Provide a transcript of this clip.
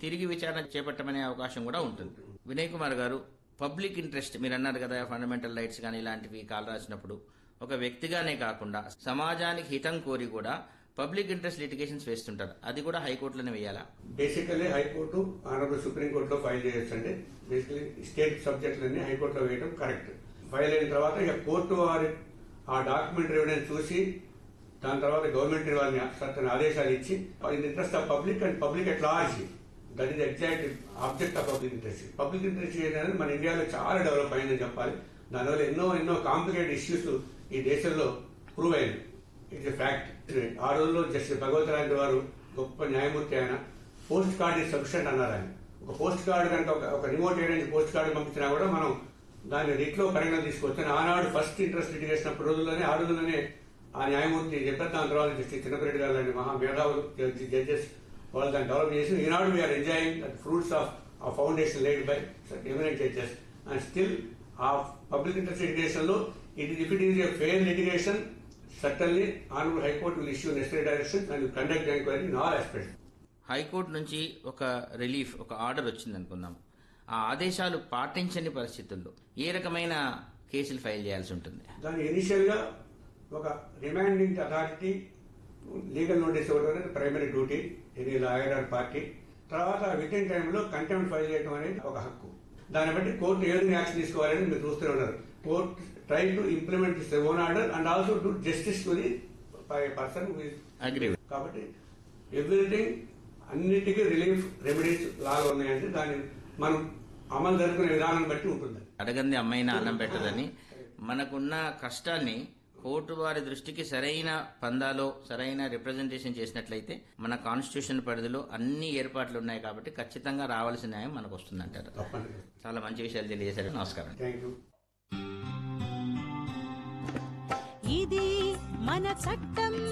తిరిగి విచారణ చేపట్టమనే అవకాశం కూడా ఉంటుంది వినయ్ కుమార్ గారు పబ్లిక్ ఇంట్రెస్ట్ మీరు అన్నారు కదా ఫండమెంటల్ రైట్స్ కానీ ఇలాంటివి కాల్ రాసినప్పుడు ఒక వ్యక్తిగానే కాకుండా సమాజానికి హితం కోరి కూడా పబ్లిక్ ఇంట్రెస్ట్ లిటిగేషన్స్ వేస్తుంటారు అది కూడా హైకోర్టులోనే వేయాలా బేసికల్లీ హైకోర్టు ఆనరబుల్ సుప్రీంకోర్టులో ఫైల్ చేయొచ్చు అండి బేసికలీ స్టేట్ సబ్జెక్టులన్నీ హైకోర్టులో వేయడం కరెక్ట్ ఫైల్ అయిన తర్వాత ఇక కోర్టు వారి ఆ డాక్యుమెంటరీ ఎవిడెన్స్ చూసి దాని తర్వాత గవర్నమెంట్ వారిని సర్టన్ ఆదేశాలు ఇచ్చి in interest of public and public at large that is exact object of public interest public interest అనేది మన ఇండియాలో చాలా డెవలప్ అయిందని చెప్పాలి దానివల్ల ఎన్నో ఎన్నో కాంప్లికేటెడ్ ఇష్యూస్ ఈ దేశంలో ప్రూవ్ అయింది ఇట్స్ ఎ ఫ్యాక్ట్ ఆ రోజుల్లో జస్టిస్ భగవత్ లాంటి వారు గొప్ప న్యాయమూర్తి ఆయన పోస్ట్ కార్డ్ ఇస్ సఫిషియంట్ అన్నారు ఆయన ఒక పోస్ట్ కార్డు కనుక ఒక- ఒక రిమోట్ ఏరియా నుంచి పోస్ట్ కార్డు పంపించినా కూడా మనం దాన్ని రిట్లో పరిగణ తీసుకోవచ్చు ఆనాడు ఫస్ట్ ఇంట్రెస్ట్ లిటిగేషన్ అప్పుడు రోజుల్లోనే ఆ రోజుల్లోనే ఆ న్యాయమూర్తి చెప్పారు దాని తర్వాత జస్టిస్ చిన్నపరెడ్డి గారు లాంటి మహా మేధావులు జడ్జెస్ వాళ్ళు దాన్ని డెవలప్ చేసి ఈనాడు we are enjoying fruits of a foundation laid by eminent judges and still a public interest litigation లో it if it is a fair litigation certainly honourable high court will issue necessary direction and conduct enquiry in all aspects high court నుంచి ఒక relief ఒక order వచ్చింది అనుకుందాం ఆ ఆదేశాలు పాటించని పరిస్థితుల్లో ఏ రకమైన కేసులు ఫైల్ చేయాల్సి ఉంటుంది దాని ఇనిషియల్ గా ఒక రిమాండింగ్ అథారిటీ లీగల్ నోటీస్ ఇవ్వడం అనేది primary duty any lawyer or party తర్వాత విత్ ఇన్ టైంలో కంటెంప్ట్ ఫైల్ చేయడం అనేది ఒక హక్కు దాన్ని బట్టి కోర్టు ఏ విధంగా యాక్షన్ తీసుకోవాలని మీరు చూస్తూనే ఉన్నారు court try to implement this own order and also to justice to the person aggrieved కాబట్టి ఎవ్రీథింగ్ అన్నిటికీ రిలీఫ్ రెమెడీస్ లాగా ఉన్నాయంటే దాన్ని మనం అమలు జరుపుకునే విధానం బట్టి ఉంటుంది అడగంది అమ్మాయిన అన్నం పెట్టదని మనకున్న కష్టాన్ని కోర్టు వారి దృష్టికి సరైన పందాలో సరైన రిప్రజెంటేషన్ చేసినట్లయితే మన కాన్స్టిట్యూషన్ పరిధిలో అన్ని ఏర్పాట్లు ఉన్నాయి కాబట్టి ఖచ్చితంగా రావాల్సిన న్యాయం మనకు వస్తుందంటారు తప్పండి చాలా మంచి విషయాలు తెలియజేశారు నమస్కారం థ్యాంక్ యూ ఇది మన చట్టం